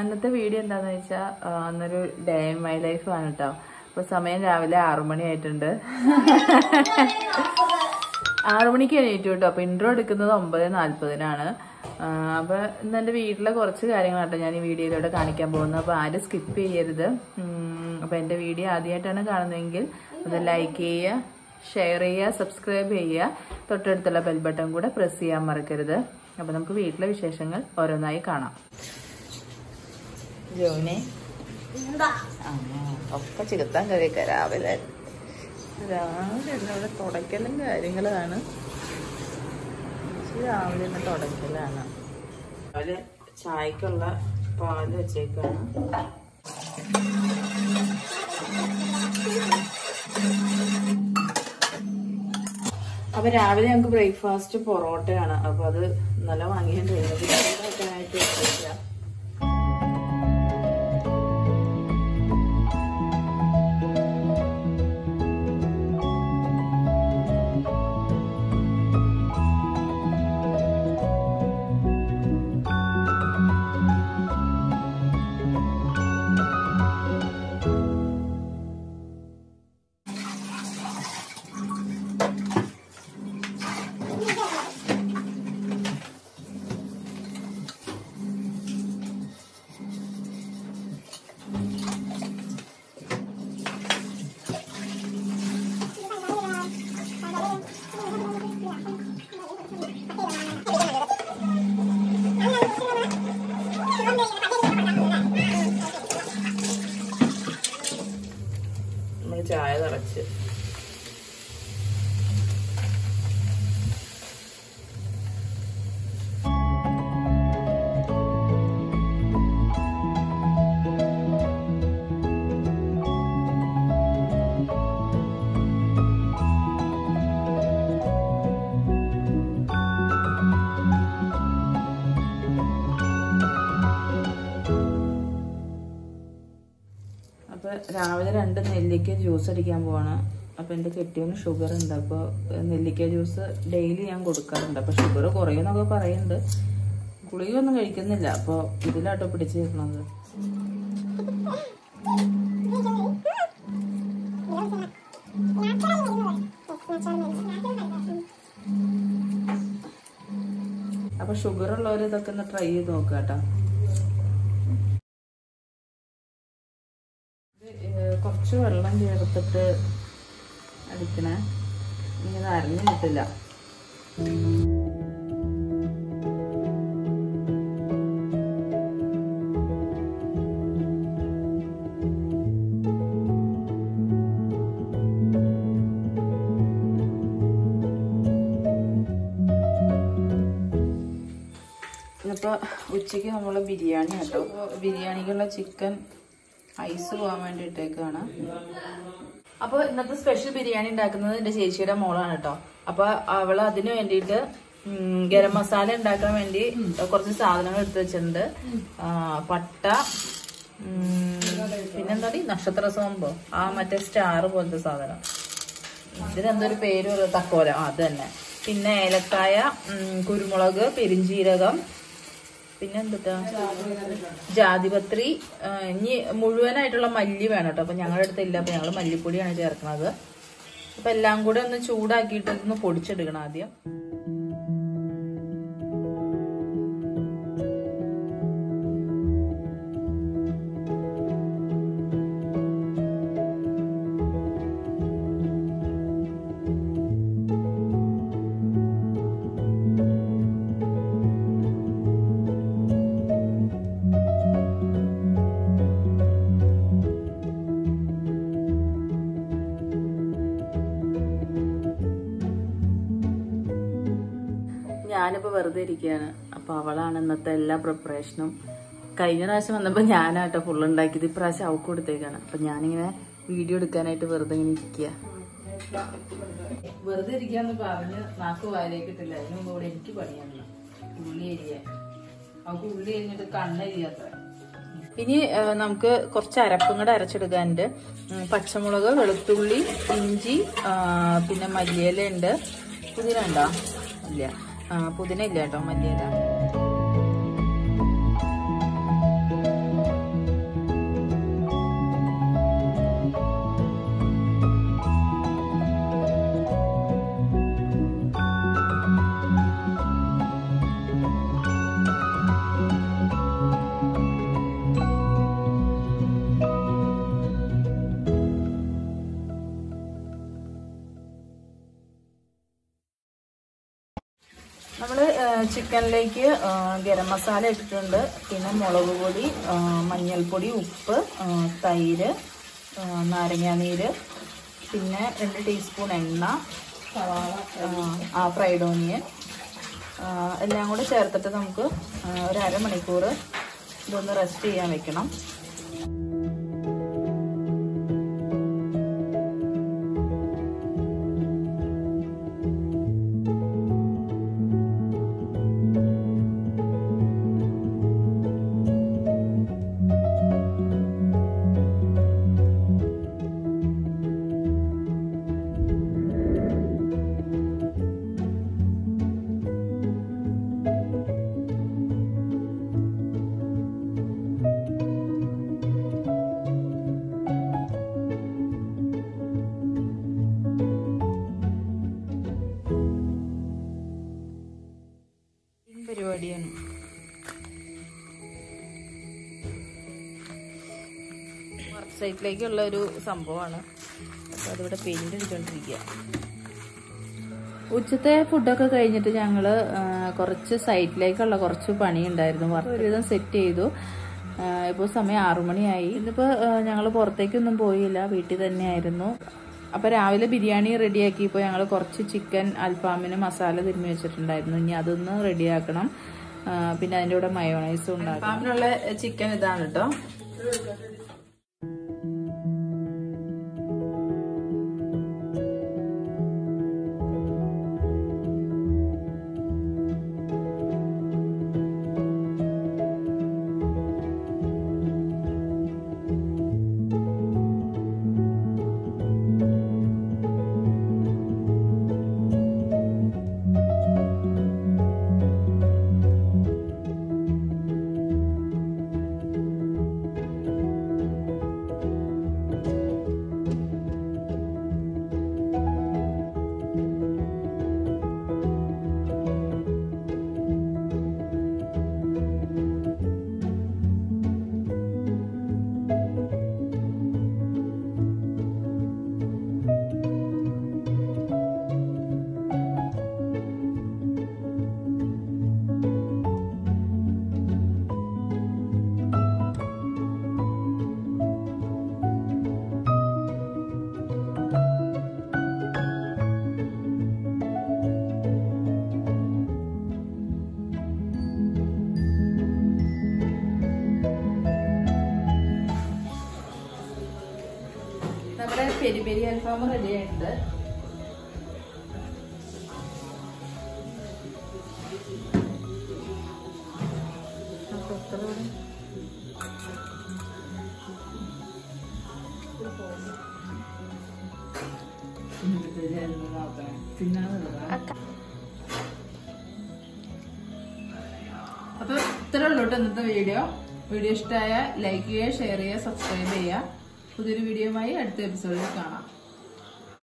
ഇന്നത്തെ വീഡിയോ എന്താന്ന് വെച്ചാൽ അന്നൊരു ഡേ ഇൻ മൈ ലൈഫ് ആണ് കേട്ടോ അപ്പൊ സമയം രാവിലെ ആറു മണി ആയിട്ടുണ്ട് ആറു മണിക്ക് എണീറ്റു കേട്ടോ അപ്പൊ ഇൻട്രോ എടുക്കുന്നത് ഒമ്പത് നാല്പതിനാണ് അപ്പൊ ഇന്ന് എന്റെ വീട്ടിലെ കുറച്ച് കാര്യങ്ങളാട്ടോ ഞാൻ ഈ വീഡിയോയിലൂടെ കാണിക്കാൻ പോകുന്നത് അപ്പൊ ആരും സ്കിപ്പ് ചെയ്യരുത് ഉം, അപ്പൊ എന്റെ വീഡിയോ ആദ്യമായിട്ടാണ് കാണുന്നതെങ്കിൽ ഒന്ന് ലൈക്ക് ചെയ്യുക ഷെയർ ചെയ്യുക സബ്സ്ക്രൈബ് ചെയ്യുക തൊട്ടടുത്തുള്ള ബെൽ ബട്ടൺ കൂടെ പ്രസ് ചെയ്യാൻ മറക്കരുത് അപ്പൊ നമുക്ക് വീട്ടിലെ വിശേഷങ്ങൾ ഓരോന്നായി കാണാം ജോനെ ആ, ഒക്കെ ചികത്താൻ കഴിയൊക്കെ രാവിലെ രാവിലെ എന്നോട് തുടയ്ക്കലും കാര്യങ്ങളാണ് ഇത് രാവിലെ തന്നെ തുടയ്ക്കലാണ് രാവിലെ ചായക്കുള്ള പാല് വെച്ചേക്കാണ് അപ്പൊ രാവിലെ ഞങ്ങൾക്ക് ബ്രേക്ക്ഫാസ്റ്റ് പൊറോട്ടയാണ് അപ്പൊ അത് നല്ല വാങ്ങിയിട്ട് വെക്കാനായിട്ട് വെച്ചേക്കാം നമുക്ക് ചായ തിളച്ച് അപ്പൊ രാവിലെ രണ്ട് നെല്ലിക്ക ജ്യൂസ് അടിക്കാൻ പോവാണ് അപ്പൊ എന്റെ കെട്ടിയവന് ഷുഗർ ഉണ്ട് അപ്പൊ നെല്ലിക്ക ജ്യൂസ് ഡെയിലി ഞാൻ കൊടുക്കാറുണ്ട് അപ്പൊ ഷുഗർ കുറയുന്നൊക്കെ പറയുന്നുണ്ട് ഗുളികയൊന്നും കഴിക്കുന്നില്ല അപ്പൊ ഇതിലാട്ടോ പിടിച്ചു നിൽക്കണത് അപ്പൊ ഷുഗർ ഉള്ളവർ ഇതൊക്കെ ഒന്ന് ട്രൈ ചെയ്ത് നോക്കുക കേട്ടോ ഇത് ഏഹ് കുറച്ച് വെള്ളം ചേർത്തിട്ട് അടിക്കണേ ഇങ്ങനെ അരഞ്ഞു കിട്ടില്ല ഇപ്പൊ ഉച്ചയ്ക്ക് നമ്മള് ബിരിയാണി കേട്ടോ ബിരിയാണിക്കുള്ള ചിക്കൻ ഐസ് പോകാൻ വേണ്ടിയിട്ടേക്കാണ് അപ്പൊ ഇന്നത്തെ സ്പെഷ്യൽ ബിരിയാണി ഉണ്ടാക്കുന്നത് എന്റെ ചേച്ചിയുടെ മോളാണ് കേട്ടോ അപ്പൊ അവള് അതിന് വേണ്ടിയിട്ട് ഉം, ഗരം മസാല ഉണ്ടാക്കാൻ വേണ്ടി കുറച്ച് സാധനങ്ങൾ എടുത്തു വെച്ചിട്ടുണ്ട് ആ, പട്ട ഉം, പിന്നെന്താ നക്ഷത്ര സോമ്പോ ആ മറ്റേ സ്റ്റാർ പോലത്തെ സാധനം ഇതിനെന്തൊരു പേര് പറയും തക്കോല ആ, അത് തന്നെ പിന്നെ ഏലക്കായ ഉം, കുരുമുളക് പെരിഞ്ചീരകം പിന്നെ എന്തുട്ടാ ജാതിപത്രി ആ, ഇനി മുഴുവനായിട്ടുള്ള മല്ലി വേണം കേട്ടോ അപ്പൊ ഞങ്ങളുടെ അടുത്ത് ഇല്ല അപ്പൊ ഞങ്ങൾ മല്ലിപ്പൊടിയാണ് ചേർക്കുന്നത് അപ്പൊ എല്ലാം കൂടെ ഒന്ന് ചൂടാക്കിയിട്ട് ഒന്ന് പൊടിച്ചെടുക്കണം ആദ്യം ഞാനിപ്പോ വെറുതെ ഇരിക്കുകയാണ് അപ്പൊ അവളാണ് ഇന്നത്തെ എല്ലാ പ്രിപ്പറേഷനും കഴിഞ്ഞ പ്രാവശ്യം വന്നപ്പോ ഞാനാട്ടോ ഫുള്ള് ഉണ്ടാക്കിയത് ഇപ്രാവശ്യം അവൾക്ക് കൊടുത്തേക്കാണ് അപ്പൊ ഞാനിങ്ങനെ വീഡിയോ എടുക്കാനായിട്ട് വെറുതെ ഇങ്ങനെ ഇരിക്കുക വെറുതെ ഇരിക്കാന്ന് പറഞ്ഞ് നാക്ക് വായിലേക്ക് ഇട്ടില്ല അതിന് മുമ്പ് ഇവിടെ എനിക്ക് പണിയാണ് ഉള്ളി അരിയ അവൾക്ക് ഉള്ളി അരിഞ്ഞിട്ട് കണ്ണരിയാത്ര ഇനി ആ, നമുക്ക് കുറച്ച് അരപ്പും കൂടെ അരച്ചെടുക്കാനുണ്ട് ഉം, പച്ചമുളക് വെളുത്തുള്ളി ഇഞ്ചി ആ, പിന്നെ മല്ലിയില ഉണ്ട് പുതിന ഉണ്ടോ ഇല്ല ആ, പുതിന ഇല്ല കേട്ടോ മല്ലിയില ചിക്കനിലേക്ക് ആ, ഗരം മസാല ഇട്ടിട്ടുണ്ട് പിന്നെ മുളക് പൊടി ആ, മഞ്ഞൾപ്പൊടി ഉപ്പ് ആ, തൈര് ആ, നാരങ്ങാനീര് പിന്നെ രണ്ട് ടീസ്പൂൺ എണ്ണ സവാള ആ ഫ്രൈഡ് ഓണിയൻ ആ, എല്ലാം കൂടെ ചേർത്തിട്ട് നമുക്ക് ആ, ഒരു അരമണിക്കൂർ ഇതൊന്ന് റെസ്റ്റ് ചെയ്യാൻ വെക്കണം പരിപാടിയാണ് വർക്ക് സൈറ്റിലേക്കുള്ള ഒരു സംഭവമാണ് അപ്പോൾ അതിവിടെ പെയിന്റ് അടിച്ചോണ്ടിരിക്കുക ഉച്ചത്തെ ഫുഡൊക്കെ കഴിഞ്ഞിട്ട് ഞങ്ങൾ കുറച്ച് സൈറ്റിലേക്കുള്ള കുറച്ച് പണി ഉണ്ടായിരുന്നു വർക്ക് ഒരുവിധം സെറ്റ് ചെയ്തു ഇപ്പോൾ സമയം ആറുമണിയായി ഇന്നിപ്പോൾ ഞങ്ങൾ പുറത്തേക്കൊന്നും പോയില്ല വീട്ടിൽ തന്നെയായിരുന്നു അപ്പോൾ രാവിലെ ബിരിയാണി റെഡിയാക്കിയപ്പോൾ ഞങ്ങൾ കുറച്ച് ചിക്കൻ അൽഫാമിന് മസാല തിരുമ്മി വെച്ചിട്ടുണ്ടായിരുന്നു ഇനി അതൊന്ന് റെഡിയാക്കണം ആ, പിന്നെ അതിൻ്റെ കൂടെ മയോണൈസും ഉണ്ടാകും അൽഫാമിനുള്ള ചിക്കൻ ഇതാണ് കേട്ടോ നമ്മുടെ പെരി പെരി അൽഫാം റെഡി ആയിട്ടുണ്ട് അപ്പൊ എത്ര കൂടി? അപ്പൊ ഇത്ര ഉള്ളൂ കേട്ടോ ഇന്നത്തെ വീഡിയോ വീഡിയോ ഇഷ്ടമായ ലൈക്ക് ചെയ്യുക ഷെയർ ചെയ്യുക സബ്സ്ക്രൈബ് ചെയ്യുക പുതിയൊരു വീഡിയോയുമായി അടുത്ത എപ്പിസോഡിൽ കാണാം